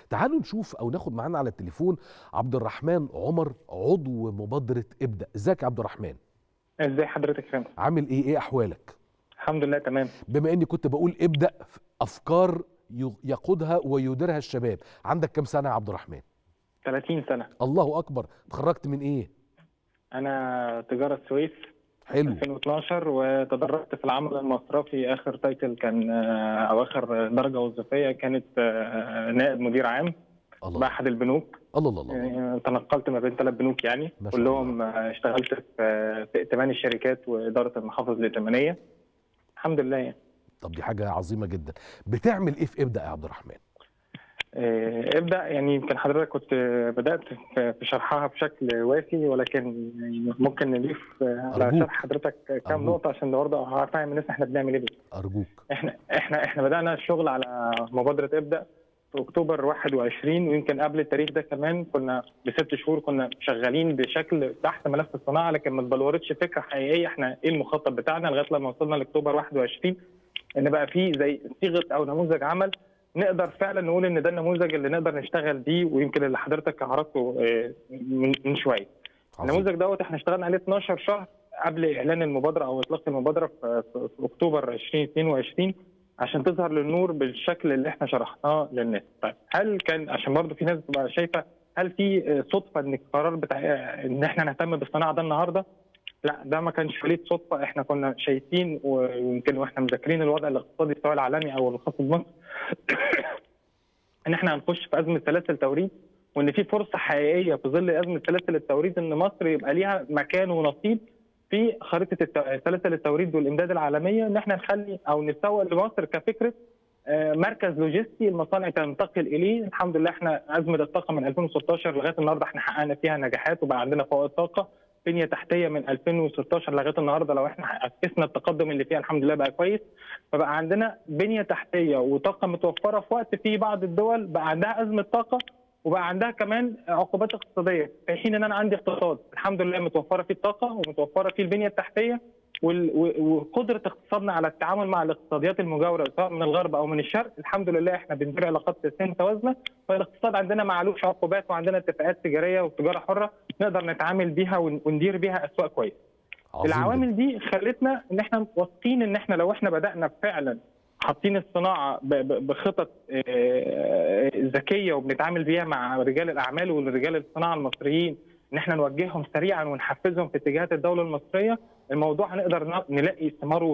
تعالوا نشوف او ناخد معانا على التليفون عبد الرحمن عمر عضو مبادره ابدا ازيك يا عبد الرحمن ازي حضرتك يا فندم عامل ايه ايه احوالك الحمد لله تمام بما اني كنت بقول ابدا افكار ي- يقودها ويديرها الشباب عندك كام سنه يا عبد الرحمن 30 سنه الله اكبر اتخرجت من ايه انا تجاره السويس حلو 2012 وتدرجت في العمل المصرفي اخر تايتل كان آه، او اخر درجه وظيفيه كانت آه، نائب مدير عام الله باحد البنوك الله الله, الله. آه، تنقلت ما بين ثلاث بنوك يعني ما شاء كلهم آه، اشتغلت في آه، في ائتمان الشركات واداره المحافظ الائتمانيه الحمد لله يعني طب دي حاجه عظيمه جدا بتعمل ايه في ابدا يا عبد الرحمن آه، ابدا يعني يمكن حضرتك كنت بدات في في شرحها بشكل وافي ولكن يعني ممكن نضيف آه، على أرجوك. شرح حضرتك كام أرجوك. نقطه عشان برضه افهم الناس احنا بنعمل ايه ارجوك احنا احنا احنا بدانا الشغل على مبادره ابدا في اكتوبر 21 ويمكن قبل التاريخ ده كمان كنا بست شهور كنا شغالين بشكل تحت ملف الصناعه لكن ما اتبلورتش فكره حقيقيه احنا ايه المخطط بتاعنا لغايه لما وصلنا لاكتوبر 21 ان بقى في زي صيغه او نموذج عمل نقدر فعلا نقول ان ده النموذج اللي نقدر نشتغل بيه ويمكن اللي حضرتك عرضته آه، من من شويه. عظيم. النموذج دوت احنا اشتغلنا عليه 12 شهر قبل اعلان المبادره او اطلاق المبادره في في- في اكتوبر 2022 عشان تظهر للنور بالشكل اللي احنا شرحناه للناس. طيب هل كان عشان برضه في ناس بتبقى شايفه هل في آه، صدفه ان القرار بتاع آه، ان احنا نهتم بالصناعه ده النهارده؟ لا ده ما كانش وليد صدفه احنا كنا شايفين ويمكن واحنا مذاكرين الوضع الاقتصادي سواء العالمي او الخاص بمصر ان احنا هنخش في ازمه سلاسل توريد وان في فرصه حقيقيه في ظل ازمه سلاسل التوريد ان مصر يبقى ليها مكان ونصيب في خريطه الت- سلاسل التوريد والامداد العالميه ان احنا نخلي او نسوق لمصر كفكره آه، مركز لوجستي المصانع تنتقل اليه الحمد لله احنا ازمه الطاقه من 2016 لغايه النهارده احنا حققنا فيها نجاحات وبقى عندنا فوائد طاقه بنيه تحتيه من 2016 لغايه النهارده لو احنا قسنا التقدم اللي فيها الحمد لله بقى كويس فبقى عندنا بنيه تحتيه وطاقه متوفره في وقت في بعض الدول بقى عندها ازمه طاقه وبقى عندها كمان عقوبات اقتصاديه في حين ان انا عندي اقتصاد الحمد لله متوفره فيه الطاقه ومتوفره فيه البنيه التحتيه وال- و- وقدره اقتصادنا على التعامل مع الاقتصاديات المجاوره سواء من الغرب او من الشرق الحمد لله احنا بندير علاقات سياسيه متوازنه فالاقتصاد عندنا معلوش عقوبات وعندنا اتفاقات تجاريه وتجاره حره نقدر نتعامل بيها ون- وندير بيها اسواق كويس عظيم جداً. العوامل دي خلتنا ان احنا واثقين ان احنا لو احنا بدانا فعلا حاطين الصناعه ب- ب- بخطط آه، ذكيه وبنتعامل بيها مع رجال الاعمال ورجال الصناعه المصريين ان احنا نوجههم سريعا ونحفزهم في اتجاهات الدوله المصريه الموضوع هنقدر ن- نلاقي ثمار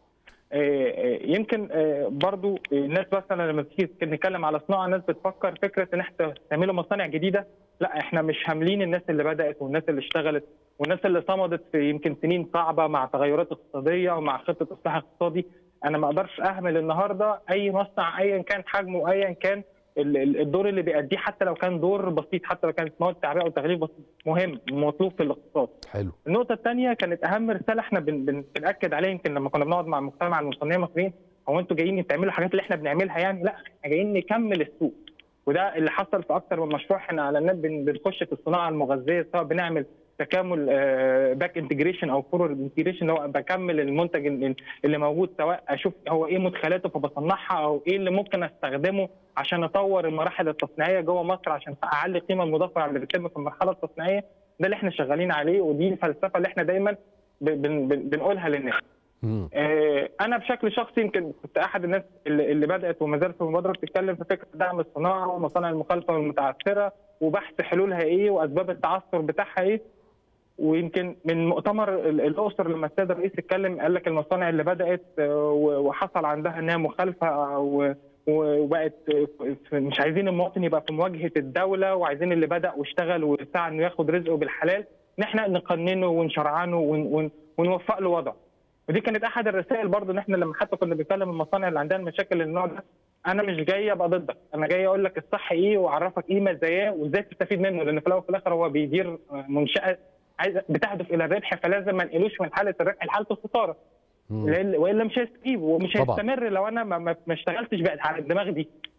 آه، آه، يمكن آه، برضو الناس مثلا لما تيجي نتكلم على صناعه الناس بتفكر فكره ان احنا تعملوا مصانع جديده لا احنا مش هاملين الناس اللي بدات والناس اللي اشتغلت والناس اللي صمدت في يمكن سنين صعبه مع تغيرات اقتصاديه ومع خطه اصلاح اقتصادي انا ما اقدرش اهمل النهارده اي مصنع ايا كان حجمه ايا كان ال- ال- الدور اللي بيأديه حتى لو كان دور بسيط حتى لو كانت مواد تعبئه او تغليف بسيط مهم مطلوب في الاقتصاد حلو النقطة الثانية كانت أهم رسالة احنا بن بن بنأكد عليها يمكن لما كنا بنقعد مع مجتمع المصنعين المصريين هو انتوا جايين تعملوا الحاجات اللي احنا بنعملها يعني لا احنا جايين نكمل السوق وده اللي حصل في أكتر من مشروع احنا على النت بن- بنخش في الصناعة المغذية سواء بنعمل تكامل باك انتجريشن او فورورد انتجريشن اللي هو بكمل المنتج ال- اللي موجود سواء اشوف هو ايه مدخلاته فبصنعها او ايه اللي ممكن استخدمه عشان اطور المراحل التصنيعيه جوه مصر عشان اعلي القيمه المضافه اللي بتتم في المرحله التصنيعيه ده اللي احنا شغالين عليه ودي الفلسفه اللي احنا دايما ب- بن- بن- بنقولها للناس. مم. آه، انا بشكل شخصي يمكن كنت احد الناس اللي اللي بدات وما زالت في المبادره بتتكلم في فكره دعم الصناعه والمصانع المخالفه والمتعثره وبحث حلولها ايه واسباب التعثر بتاعها ايه ويمكن من مؤتمر ال- الاقصر لما السيد الرئيس اتكلم قال لك المصانع اللي بدات آه، و- وحصل عندها انها مخالفه و- و- وبقت في- مش عايزين المواطن يبقى في مواجهه الدوله وعايزين اللي بدا واشتغل وسعى انه ياخد رزقه بالحلال ان احنا نقننه ونشرعنه ون- ون- ونوفق له وضعه. ودي كانت احد الرسائل برضو ان احنا لما حتى كنا بنتكلم المصانع اللي عندها مشاكل من النوع ده انا مش جاي ابقى ضدك انا جاي اقول لك الصح ايه واعرفك ايه مزاياه وازاي تستفيد منه لان في الاول وفي الاخر هو بيدير منشاه عايز بتهدف الى الربح فلازم ما نقلوش من حاله الربح لحاله الخساره مم. لأن- والا مش هيستجيب ومش طبعا. هيستمر لو انا ما, ما ما اشتغلتش بقى على الدماغ دي